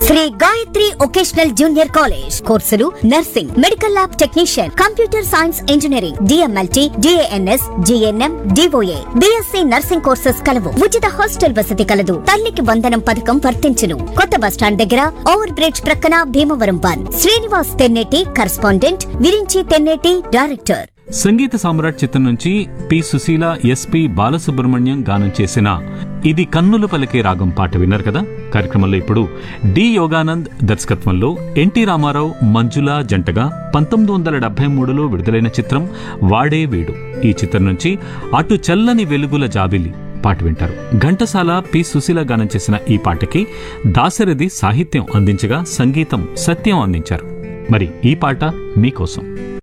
Shri Gayatri vocational junior college కోర్సులు nursing medical lab technician computer science engineering DMLT DNS GNM DOA BSc nursing courses కలవు ఉచిత hostel వసతి కలదు తల్లికి వందనం పథకం వర్తించును కొత్త బస్టాండ్ దగ్గర ఓవర్ బ్రిడ్జ్ ప్రక్కన Bhimavaram one Srinivas Tenneti correspondent Virinchi Tenneti director Sangeetha Samrat చిత్రం నుంచి పి సుశీల ఎస్పి బాలసుబ్రహ్మణ్యం గానం చేసిన ఇది కన్నుల పలికే రాగం పాట విన్నారు కదా కార్యక్రమంలో ఇప్పుడు డి యోగానంద్ దర్శకత్వంలో ఎన్టీ రామారావు మంజుల జంటగా పంతొమ్మిది వందల డెబ్బై మూడులో విడుదలైన చిత్రం వాడే వీడు ఈ చిత్రం నుంచి అటు చల్లని వెలుగుల జాబిలి పాట వింటారు ఘంటసాల పి సుశీల గానం చేసిన ఈ పాటకి దాశరథి సాహిత్యం అందించగా సంగీతం సత్యం అందించారు మరి ఈ పాట మీకోసం